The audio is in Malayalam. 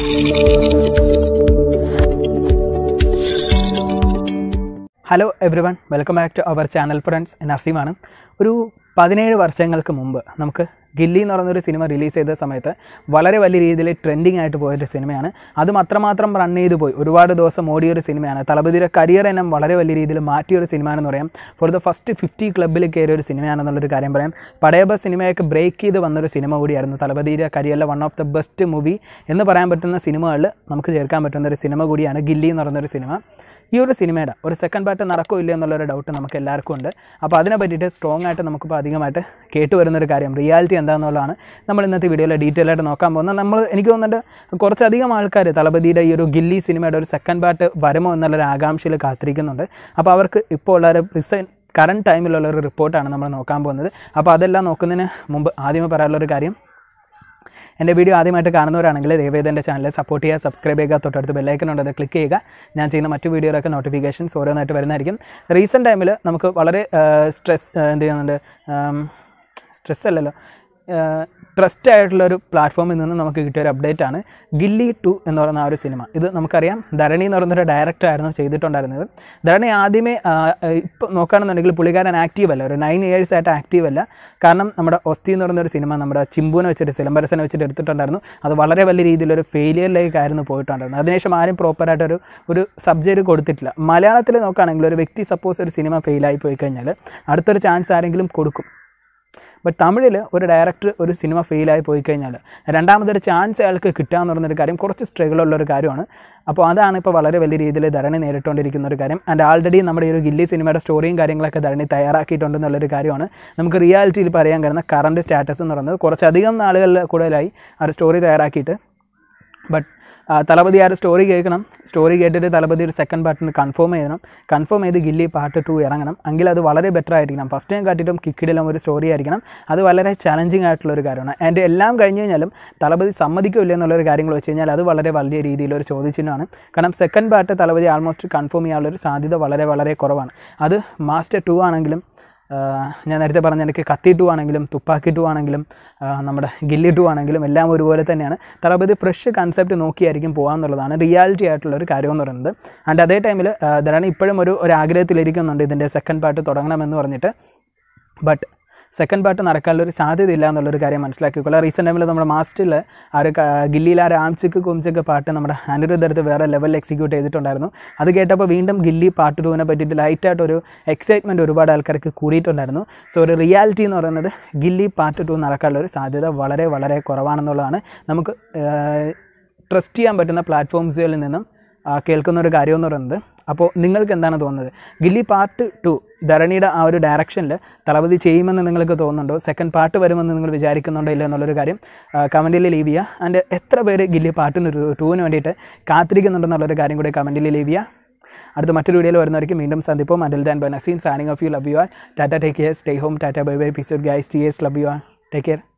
hello everyone welcome back to our channel friends നസീമാണ് ഒരു പതിനേഴ് വർഷങ്ങൾക്ക് മുമ്പ് നമുക്ക് ഗില്ലി എന്ന് പറയുന്നൊരു സിനിമ റിലീസ് ചെയ്ത സമയത്ത് വളരെ വലിയ രീതിയിൽ ട്രെൻഡിങ് ആയിട്ട് പോയൊരു സിനിമയാണ് അതും അത്രമാത്രം റൺ ചെയ്ത് പോയി ഒരുപാട് ദിവസം ഓടിയൊരു സിനിമയാണ് തളപതിയുടെ കരിയർ എന്നെ വളരെ വലിയ രീതിയിൽ മാറ്റിയൊരു സിനിമയാണെന്ന് പറയാം ഫോർ ദ ഫസ്റ്റ് ഫിഫ്റ്റി ക്ലബ്ബിൽ കയറിയ ഒരു സിനിമയാണെന്നുള്ളൊരു കാര്യം പറയാം പടയബ സിനിമയൊക്കെ ബ്രേക്ക് ചെയ്ത് വന്നൊരു സിനിമ കൂടിയായിരുന്നു തളപതിയുടെ കരിയറിലെ one of the best movie എന്ന് പറയാൻ പറ്റുന്ന സിനിമകളിൽ നമുക്ക് ചേർക്കാൻ പറ്റുന്ന ഒരു സിനിമ കൂടിയാണ് ഗില്ലി എന്ന് പറയുന്നൊരു സിനിമ ഈ ഒരു സിനിമയുടെ ഒരു സെക്കൻഡ് പാർട്ട് നടക്കോ ഇല്ല എന്നുള്ളൊരു ഡൗട്ട് നമുക്ക് എല്ലാവർക്കും ഉണ്ട് അപ്പോൾ അതിനെ പറ്റിയിട്ട് സ്ട്രോങ് ആയിട്ട് നമുക്കിപ്പോൾ അധികമായിട്ട് കേട്ട് വരുന്നൊരു കാര്യം റിയാലിറ്റി എന്താണെന്നുള്ളതാണ് നമ്മൾ ഇന്നത്തെ വീഡിയോയിൽ ഡീറ്റെയിൽ ആയിട്ട് നോക്കാൻ പോകുന്നത് നമ്മൾ എനിക്ക് തോന്നുന്നുണ്ട് കുറച്ചധികം ആൾക്കാർ തളപതിയുടെ ഈ ഒരു ഗില്ലി സിനിമയുടെ ഒരു സെക്കൻഡ് പാർട്ട് വരുമോ എന്നുള്ളൊരു ആകാംക്ഷയിൽ കാത്തിരിക്കുന്നുണ്ട് അപ്പോൾ അവർക്ക് ഇപ്പോൾ ഉള്ള ഒരു റിസൈൻ കറണ്ട് ടൈമിലുള്ള ഒരു റിപ്പോർട്ടാണ് നമ്മൾ നോക്കാൻ പോകുന്നത് അപ്പോൾ അതെല്ലാം നോക്കുന്നതിന് മുമ്പ് ആദ്യമേ പറയാനുള്ളൊരു കാര്യം എൻ്റെ വീഡിയോ ആദ്യമായിട്ട് കാണുന്നവരാണെങ്കിൽ ദയവേദ എൻ്റെ ചാനൽ സപ്പോർട്ട് ചെയ്യുക സബ്സ്ക്രൈബ് ചെയ്യുക തൊട്ടടുത്ത് ബെല്ലൈക്കൻ ഉണ്ട് അത് ക്ലിക്ക് ചെയ്യുക ഞാൻ ചെയ്യുന്ന മറ്റു വീഡിയോയിലൊക്കെ നോട്ടിഫിക്കേഷൻസ് ഓരോന്നായിട്ട് വരുന്നതായിരിക്കും റീസെൻറ്റ് ടൈമിൽ നമുക്ക് വളരെ സ്ട്രെസ് എന്ത് ചെയ്യുന്നുണ്ട് സ്ട്രെസ് അല്ലല്ലോ ട്രസ്റ്റ് ആയിട്ടുള്ള ഒരു പ്ലാറ്റ്ഫോമിൽ നിന്ന് നമുക്ക് കിട്ടിയ ഒരു അപ്ഡേറ്റ് ആണ് ഗില്ലി ടു എന്ന് പറയുന്ന ആ ഒരു സിനിമ ഇത് നമുക്കറിയാം ധരണി എന്ന് പറയുന്നൊരു ഡയറക്ടർ ആയിരുന്നു ചെയ്തിട്ടുണ്ടായിരുന്നത് ധരണി ആദ്യമേ ഇപ്പോൾ നോക്കുകയാണെന്നുണ്ടെങ്കിൽ പുള്ളിക്കാരൻ ആക്റ്റീവ് അല്ല ഒരു നയൻ ഇയേഴ്സ് ആയിട്ട് ആക്റ്റീവ് അല്ല കാരണം നമ്മുടെ ഒസ്തി എന്ന് പറയുന്ന ഒരു സിനിമ നമ്മുടെ ചിമ്പുവിനെ വെച്ചിട്ട് സിലംബരസനെ വെച്ചിട്ട് എടുത്തിട്ടുണ്ടായിരുന്നു അത് വളരെ വലിയ രീതിയിലൊരു ഫെയിലിയറിലേക്കായിരുന്നു പോയിട്ടുണ്ടായിരുന്നത് അതിനുശേഷം ആരും പ്രോപ്പറായിട്ടൊരു ഒരു സബ്ജക്റ്റ് കൊടുത്തിട്ടില്ല മലയാളത്തിൽ നോക്കുകയാണെങ്കിൽ ഒരു വ്യക്തി സപ്പോസ് ഒരു സിനിമ ഫെയിലായി പോയി കഴിഞ്ഞാൽ അടുത്തൊരു ചാൻസ് ആരെങ്കിലും കൊടുക്കും ബട്ട് തമിഴിൽ ഒരു ഡയറക്ടർ ഒരു സിനിമ ഫെയിലായി പോയി കഴിഞ്ഞാൽ രണ്ടാമതൊരു ചാൻസ് അയാൾക്ക് കിട്ടുക എന്ന് പറയുന്നൊരു കാര്യം കുറച്ച് സ്ട്രഗിൾ ഉള്ള ഒരു കാര്യമാണ് അപ്പോൾ അതാണ് ഇപ്പോൾ വളരെ വലിയ രീതിയിൽ ധരണി നേരിട്ടുകൊണ്ടിരിക്കുന്ന ഒരു കാര്യം ആൻഡ് ആൾറെഡി നമ്മുടെ ഈ ഒരു ഗില്ലി സിനിമയുടെ സ്റ്റോറിയും കാര്യങ്ങളൊക്കെ ധരണി തയ്യാറാക്കിയിട്ടുണ്ടെന്നുള്ളൊരു കാര്യമാണ് നമുക്ക് റിയാലിറ്റിയിൽ പറയാൻ കഴിയുന്ന കറണ്ട് സ്റ്റാറ്റസ് എന്ന് പറയുന്നത് കുറച്ചധികം നാളുകളിൽ കൂടുതലായി ആ ഒരു സ്റ്റോറി തയ്യാറാക്കിയിട്ട് ബട്ട് തലപതി ആ ഒരു സ്റ്റോറി കേൾക്കണം സ്റ്റോറി കേട്ടിട്ട് തലപതി ഒരു സെക്കൻഡ് പാർട്ടിന് കൺഫേം ചെയ്യണം കൺഫേം ചെയ്ത് ഗില്ലി പാർട്ട് ടു ഇറങ്ങണം എങ്കിൽ അത് വളരെ ബെറ്റർ ആയിരിക്കണം ഫസ്റ്റ് ടൈം കാട്ടിയിട്ടും കിക്കിടിലും ഒരു സ്റ്റോറി ആയിരിക്കണം അത് വളരെ ചലഞ്ചിങ് ആയിട്ടുള്ള ഒരു കാര്യമാണ് ആൻഡ് എല്ലാം കഴിഞ്ഞ് കഴിഞ്ഞാലും തലപതി സമ്മതിക്കില്ല എന്നുള്ളൊരു കാര്യങ്ങൾ വെച്ച് കഴിഞ്ഞാൽ അത് വളരെ വലിയ രീതിയിലൊരു ചോദ്യചിഹ്നമാണ് കാരണം second part Thalapathy almost confirm ചെയ്യാനുള്ളൊരു സാധ്യത വളരെ വളരെ കുറവാണ് അത് മാസ്റ്റർ ടു ആണെങ്കിലും ഞാൻ നേരത്തെ പറഞ്ഞ എനിക്ക് കത്തി ടു ആണെങ്കിലും തുപ്പാക്കി ടു ആണെങ്കിലും നമ്മുടെ ഗില്ലി ടു ആണെങ്കിലും എല്ലാം ഒരുപോലെ തന്നെയാണ് തളപതി ഫ്രഷ് കൺസെപ്റ്റ് നോക്കിയായിരിക്കും പോകാമെന്നുള്ളതാണ് റിയാലിറ്റി ആയിട്ടുള്ള ഒരു കാര്യം എന്ന് പറയുന്നത് ആൻഡ് അതേ ടൈമിൽ ധരണി ഇപ്പോഴും ഒരു ഒരു ആഗ്രഹത്തിലിരിക്കുന്നുണ്ട് ഇതിൻ്റെ സെക്കൻഡ് പാർട്ട് തുടങ്ങണമെന്ന് പറഞ്ഞിട്ട് ബട്ട് സെക്കൻഡ് പാർട്ട് നടക്കാനുള്ള ഒരു സാധ്യതയില്ല എന്നുള്ളൊരു കാര്യം മനസ്സിലാക്കിക്കൊള്ളുക റീസെൻറ്റ് ടൈമിൽ നമ്മുടെ മാസ്റ്റിൽ ആ ഒരു ഗില്ലിയിൽ ആ ഒരു ആംചിക്ക് കുംചക്ക് പാട്ട് നമ്മുടെ അനിരുദ്ധടുത്ത് വേറെ ലെവലിൽ എക്സിക്യൂട്ട് ചെയ്തിട്ടുണ്ടായിരുന്നു അത് കേട്ടപ്പോൾ വീണ്ടും ഗില്ലി പാർട്ട് ടൂവിനെ പറ്റിയിട്ട് ലൈറ്റായിട്ടൊരു എക്സൈറ്റ്മെൻറ്റ് ഒരുപാട് ആൾക്കാർക്ക് കൂടിയിട്ടുണ്ടായിരുന്നു സോ ഒരു റിയാലിറ്റി എന്ന് പറയുന്നത് ഗില്ലി പാർട്ട് ടു നടക്കാനുള്ള ഒരു സാധ്യത വളരെ വളരെ കുറവാണെന്നുള്ളതാണ് നമുക്ക് ട്രസ്റ്റ് ചെയ്യാൻ പറ്റുന്ന പ്ലാറ്റ്ഫോംസുകളിൽ നിന്നും കേൾക്കുന്ന ഒരു കാര്യം എന്ന് പറയുന്നത് അപ്പോൾ നിങ്ങൾക്ക് എന്താണ് തോന്നുന്നത് ഗില്ലി പാർട്ട് ടു ധരണിയുടെ ആ ഒരു ഡയറക്ഷനിൽ തളപതി ചെയ്യുമെന്ന് നിങ്ങൾക്ക് തോന്നുന്നുണ്ടോ സെക്കൻഡ് പാർട്ട് വരുമെന്ന് നിങ്ങൾ വിചാരിക്കുന്നുണ്ടോ ഇല്ല എന്നുള്ളൊരു കാര്യം കമൻറ്റിൽ ലീവ് ചെയ്യുക ആൻഡ് എത്ര പേര് ഗില്ലി പാർട്ടിന് ഒരു ടൂവിന് വേണ്ടിയിട്ട് കാത്തിരിക്കുന്നുണ്ടെന്നുള്ളൊരു കാര്യം കൂടി കമൻറ്റിൽ ലീവ് ചെയ്യുക അടുത്ത മറ്റൊരു വീഡിയോയിൽ വരുന്നവർക്ക് വീണ്ടും സന്ദിപ്പം അനിൽ ദാൻ ബനസീൻ signing off you love you all tata take care stay home tata bye bye episode guys T S love you all take care